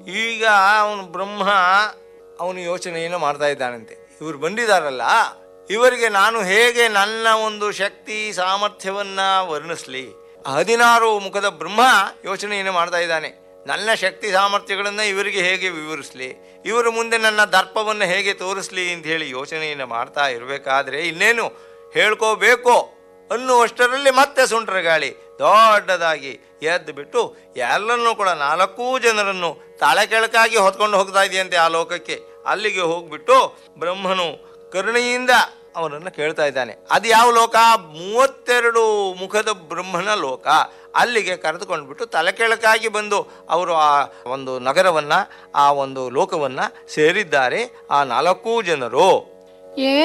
ಈಗ ಅವನು ಬ್ರಹ್ಮ ಅವನು ಯೋಚನೆಯನ್ನು ಮಾಡ್ತಾ ಇದ್ದಾನಂತೆ ಇವರು ಬಂದಿದ್ದಾರಲ್ಲ ಇವರಿಗೆ ನಾನು ಹೇಗೆ ನನ್ನ ಒಂದು ಶಕ್ತಿ ಸಾಮರ್ಥ್ಯವನ್ನ ವರ್ಣಿಸ್ಲಿ ಹದಿನಾರು ಮುಖದ ಬ್ರಹ್ಮ ಯೋಚನೆಯನ್ನು ಮಾಡ್ತಾ ಇದ್ದಾನೆ ನನ್ನ ಶಕ್ತಿ ಸಾಮರ್ಥ್ಯಗಳನ್ನು ಇವರಿಗೆ ಹೇಗೆ ವಿವರಿಸ್ಲಿ ಇವರ ಮುಂದೆ ನನ್ನ ದರ್ಪವನ್ನು ಹೇಗೆ ತೋರಿಸ್ಲಿ ಅಂತ ಹೇಳಿ ಯೋಚನೆಯನ್ನು ಮಾಡ್ತಾ ಇರಬೇಕಾದ್ರೆ ಇನ್ನೇನು ಹೇಳ್ಕೋಬೇಕು ಅನ್ನುವಷ್ಟರಲ್ಲಿ ಮತ್ತೆ ಸುಂಟರ ಗಾಳಿ ದೊಡ್ಡದಾಗಿ ಎದ್ದು ಬಿಟ್ಟು ಎಲ್ಲರನ್ನೂ ಕೂಡ ನಾಲ್ಕೂ ಜನರನ್ನು ತಲೆ ಕೆಳಕಾಗಿ ಹೊತ್ಕೊಂಡು ಹೋಗ್ತಾ ಇದೆಯಂತೆ ಆ ಲೋಕಕ್ಕೆ ಅಲ್ಲಿಗೆ ಹೋಗ್ಬಿಟ್ಟು ಬ್ರಹ್ಮನು ಕರುಣೆಯಿಂದ ಅವನನ್ನು ಕೇಳ್ತಾ ಇದ್ದಾನೆ ಅದು ಯಾವ ಲೋಕ ಮೂವತ್ತೆರಡು ಮುಖದ ಬ್ರಹ್ಮನ ಲೋಕ ಅಲ್ಲಿಗೆ ಕರೆದುಕೊಂಡ್ಬಿಟ್ಟು ತಲೆ ಕೆಳಕಾಗಿ ಬಂದು ಅವರು ಆ ಒಂದು ನಗರವನ್ನು ಆ ಒಂದು ಲೋಕವನ್ನು ಸೇರಿದ್ದಾರೆ ಆ ನಾಲ್ಕೂ ಜನರು ಏ